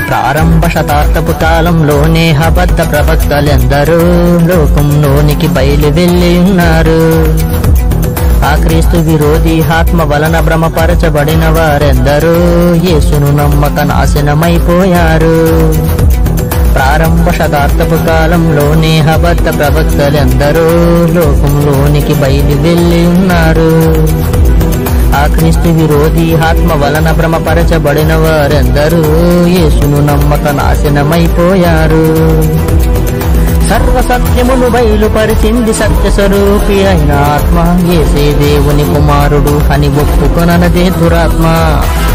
ప్రారంభ శతాబ్దపు కాలంలోనే అబద్ధ ప్రవక్తలెందరూ లోకంలోనికి బయలు వెళ్ళి ఉన్నారు ఆ క్రీస్తు విరోధి ఆత్మ వలన భ్రమపరచబడిన వారెందరూ యేసును నమ్మక నాశనమైపోయారు ప్రారంభ శతాబ్దపు కాలంలోనే అబద్ధ ప్రవక్తలెందరూ లోకంలోనికి బయలు వెళ్ళి ఉన్నారు ఆ క్రీస్తు విరోధి ఆత్మ వలన భ్రమపరచబడిన వారెందరూ యేసును నమ్మక నాశనమైపోయారు సర్వ సత్యమును బయలుపరిచింది సత్య స్వరూపి అయిన ఆత్మ ఏసే దేవుని కుమారుడు అని ఒప్పుకొననదే దురాత్మ